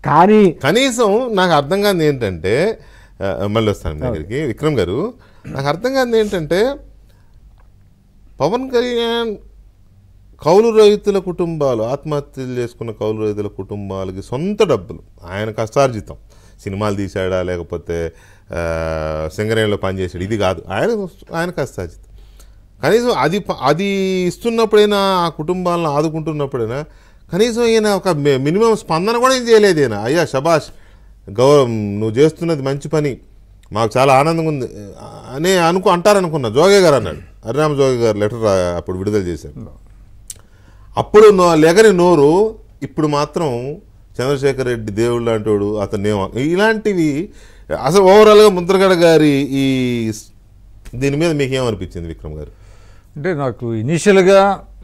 కానీ కనీసం నాకు అర్థం కాదు ఏంటంటే ఆ, మళ్ళీ వస్తాను మీ దగ్గరికి విక్రమ్ గారు నాకు అర్థం కాదు ఏంటంటే పవన్ కళ్యాణ్ కౌలు రైతుల కుటుంబాలు ఆత్మహత్యలు చేసుకున్న కౌలు రైతుల కుటుంబాలకి సొంత డబ్బులు ఆయన కష్టార్జితం సినిమాలు తీశాడా లేకపోతే ఆ, సింగరేణిలో పనిచేసాడు ఇది కాదు ఆయన ఆయన కష్టార్జితం కనీసం అది ప- అది ఇస్తున్నప్పుడైనా ఆ కుటుంబాలను ఆదుకుంటున్నప్పుడైనా కనీసం ఈయన ఒక మి- మినిమం స్పందన కూడా ఏం చేయలేదు ఈయన అయ్యా శబాష్ గౌరవం నువ్వు చేస్తున్నది మంచి పని మాకు చాలా ఆనందంగా ఉంది అని అనుకో అంటారనుకున్నా జోగే గారు అన్నాడు హరిరామ జోగే గారు లెటర్ అప్పుడు విడుదల చేశారు అప్పుడు నో- లెగని నోరు ఇప్పుడు మాత్రం చంద్రశేఖర్ రెడ్డి దేవుడు లాంటోడు అతను ఏమో ఇలాంటివి అసలు ఓవరాల్గా ముద్రగడ గారి ఈ స్- దీని మీద మీకు ఏమనిపించింది విక్రమ్ గారు అంటే నాకు ఇనీషియల్గా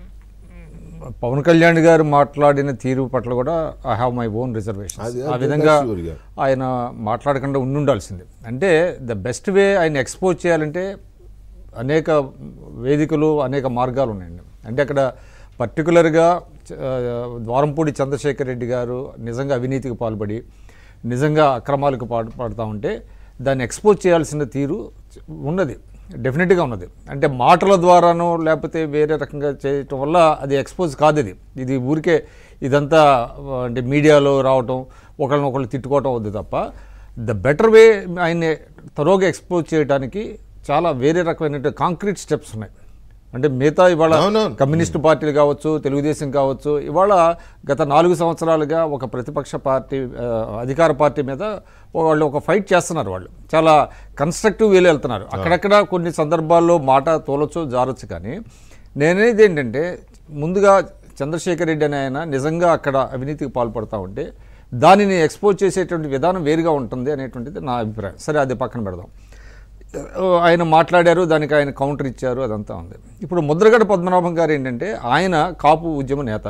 పవన్ కళ్యాణ్ గారు మాట్లాడిన తీరు పట్ల కూడా I have my own reservation అది- ఆ అది విధంగా sure గా. ఆయన మాట్లాడకుండా ఉండాల్సింది అంటే ద బెస్ట్ వే ఆయన ఎక్స్పోజ్ చేయాలంటే అనేక వేదికలు అనేక మార్గాలు ఉన్నాయండి అంటే అక్కడ పర్టికులర్గా ద్వారంపూడి చంద్రశేఖర్ రెడ్డి గారు నిజంగా అవినీతికి పాల్పడి నిజంగా అక్రమాలకు పాటు పడుతూ ఉంటే దాన్ని ఎక్స్పోజ్ చేయాల్సిన తీరు ఉన్నది డెఫినెట్గా ఉన్నది అంటే మాటల ద్వారానో లేకపోతే వేరే రకంగా చేయటం వల్ల అది ఎక్స్పోజ్ కాదు ఇది ఇది ఊరికే ఇదంతా ఆ, అంటే మీడియాలో రావటం ఒకళ్ళని ఒకళ్ళు తిట్టుకోవటం వద్దు తప్ప ద బెటర్ వే ఆయన్ని తరోగా ఎక్స్పోజ్ చేయడానికి చాలా వేరే రకమైన కాంక్రీట్ స్టెప్స్ ఉన్నాయి అంటే మిగతా ఇవాళ అవునవును. కమ్యూనిస్టు పార్టీలు కావచ్చు తెలుగుదేశం కావచ్చు ఇవాళ గత నాలుగు సంవత్సరాలుగా ఒక ప్రతిపక్ష పార్టీ ఆ, అధికార పార్టీ మీద వాళ్ళు ఒక ఫైట్ చేస్తున్నారు వాళ్ళు చాలా కన్స్ట్రక్టివ్ వేలో వెళ్తున్నారు అక్కడక్కడ కొన్ని సందర్భాల్లో మాట తోలొచ్చు జారొచ్చు కానీ నేనేది ఏంటంటే ముందుగా చంద్రశేఖర్ రెడ్డి అనే ఆయన నిజంగా అక్కడ అవినీతికి పాల్పడతా ఉంటే దానిని ఎక్స్పోజ్ చేసేటువంటి విధానం వేరుగా ఉంటుంది అనేటువంటిది నా అభిప్రాయం సరే అది పక్కన పెడదాం ఆయన మాట్లాడారు దానికి ఆయన కౌంటర్ ఇచ్చారు అదంతా ఉంది ఇప్పుడు ముద్రగడ పద్మనాభం గారు ఏంటంటే ఆయన కాపు ఉద్యమ నేత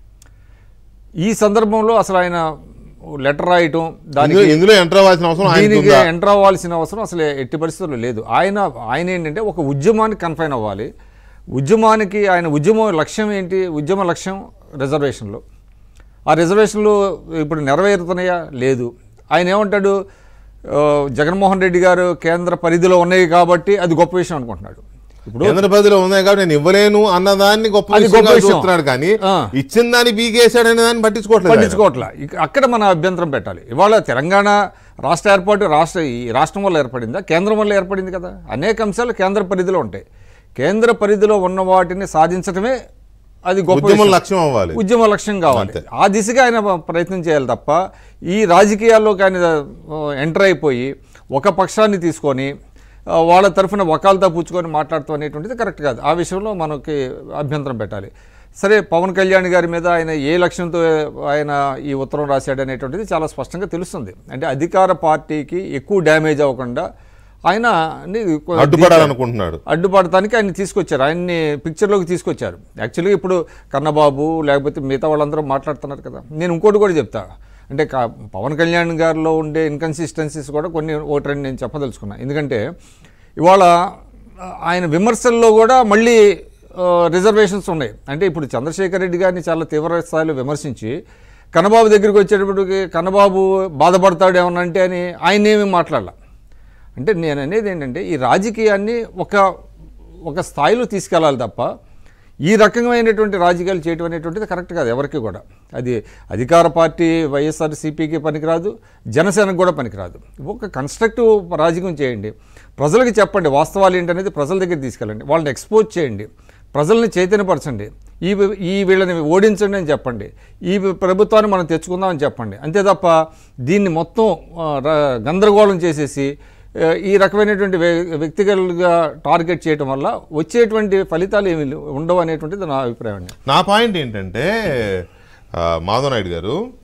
ఈ సందర్భంలో అసలు ఆయన లెటర్ రాయటం దానికి ఇందులో- ఇందులో ఎంటర్ అవ్వాల్సిన అవసరం ఆయనకు దీనికి ఉందా? ఎంటర్ అవ్వాల్సిన అవసరం అసలు ఎట్టి పరిస్థితుల్లో లేదు ఆయన ఆయన ఏంటంటే ఒక ఉద్యమానికి కన్ఫైన్ అవ్వాలి ఉద్యమానికి ఆయన ఉద్యమం లక్ష్యం ఏంటి ఉద్యమ లక్ష్యం రిజర్వేషన్లు ఆ రిజర్వేషన్లు ఇప్పుడు నెరవేరుతున్నాయా లేదు ఆయన ఏమంటాడు ఆ, జగన్మోహన్ రెడ్డి గారు కేంద్ర పరిధిలో ఉన్నాయి కాబట్టి అది గొప్ప విషయం అనుకుంటున్నాడు ఇప్పుడు కేంద్ర పరిధిలో ఉన్నాయి కాబట్టి నేను ఇవ్వలేను అన్నదాన్ని గొప్ప అది విషయంగా గొప్ప విషయం. చూస్తున్నాడు కానీ ఆ. ఇచ్చిన దాన్ని బీకేశాడు అనే దాన్ని పట్టించుకోవట్లేదు ఆయన. పట్టించుకోవట్లా ఇక- అక్కడ మన అభ్యంతరం పెట్టాలి ఇవాళ తెలంగాణ రాష్ట్ర ఏర్పాటు రాష్ట్ర ఈ రాష్ట్రం వల్ల ఏర్పడిందా కేంద్రం వల్ల ఏర్పడింది కదా అనేక అంశాలు కేంద్ర పరిధిలో ఉంటాయి కేంద్ర పరిధిలో ఉన్న వాటిని సాధించడమే అది గొప్ప ఉద్యమం విషయం. లక్ష్యం అవ్వాలి ఉద్యమ లక్ష్యం కావాలి ఆ దిశగా ఆయన ప్రయత్నం చేయాలి తప్ప ఈ రాజకీయాల్లోకి ఆయన ఆ, ఎంటర్ అయిపోయి ఒక పక్షాన్ని తీసుకొని ఆ, వాళ్ళ తరఫున వకాలతా పుచ్చుకొని మాట్లాడటం అనేటువంటిది కరెక్ట్ కాదు ఆ విషయంలో మనకి అభ్యంతరం పెట్టాలి సరే పవన్ కళ్యాణ్ గారి మీద ఆయన ఏ లక్ష్యంతో ఆయన ఈ ఉత్తరం రాశాడు అనేటువంటిది చాలా స్పష్టంగా తెలుస్తుంది అంటే అధికార పార్టీకి ఎక్కువ డ్యామేజ్ అవ్వకుండా ఆయన ని కొ- అడ్డుపడాలనుకుంటున్నాడు అడ్డుపడటానికి ఆయన తీసుకొచ్చారు ఆయన్ని పిక్చర్లోకి తీసుకొచ్చారు యాక్చువల్గా ఇప్పుడు కన్నబాబు లేకపోతే మిగతా వాళ్ళందరూ మాట్లాడుతున్నారు కదా నేను ఇంకోటి కూడా చెప్తా అంటే కా- పవన్ కళ్యాణ్ గారిలో ఉండే ఇన్కన్సిస్టెన్సీస్ కూడా కొన్ని ఒకటి రెండు నేను చెప్పదలుచుకున్నా ఎందుకంటే ఇవాళ ఆ, ఆయన విమర్శల్లో కూడా మళ్ళీ రిజర్వేషన్స్ ఉన్నాయి అంటే ఇప్పుడు చంద్రశేఖర్ రెడ్డి గారిని చాలా తీవ్ర స్థాయిలో విమర్శించి కన్నబాబు దగ్గరికి వచ్చేటప్పటికి కన్నబాబు బాధపడతాడు ఏమన్నా అంటే అని ఆయన ఏమీ మాట్లాడాల అంటే నేను అనేది ఏంటంటే ఈ రాజకీయాన్ని ఒక ఒక స్థాయిలో తీసుకెళ్ళాలి తప్ప ఈ రకమైనటువంటి రాజకీయాలు చేయటం అనేటువంటిది కరెక్ట్ కాదు ఎవరికి కూడా అది అధికార పార్టీ వైఎస్ఆర్సీపీకి పనికిరాదు జనసేనకు కూడా పనికిరాదు ఒక కన్స్ట్రక్టివ్ రాజకీయం చేయండి ప్రజలకు చెప్పండి వాస్తవాలు ఏంటనేది ప్రజల దగ్గర తీసుకెళ్ళండి వాళ్ళని ఎక్స్పోజ్ చేయండి ప్రజల్ని చైతన్యపరచండి ఈ ఈ వీళ్ళని ఓడించండి అని చెప్పండి ఈ ప్రభుత్వాన్ని మనం తెచ్చుకుందామని చెప్పండి అంతే తప్ప దీన్ని మొత్తం ఆ, ర- గందరగోళం చేసేసి ఆ, ఈ రకమైనటువంటి వ్య- వ్యక్తిగతంగా టార్గెట్ చేయటం వల్ల వచ్చేటువంటి ఫలితాలు ఏమి ఉండవు అనేటువంటిది నా అభిప్రాయం అండి నా పాయింట్ ఏంటంటే ఆ, మాధవ్ నాయుడు గారు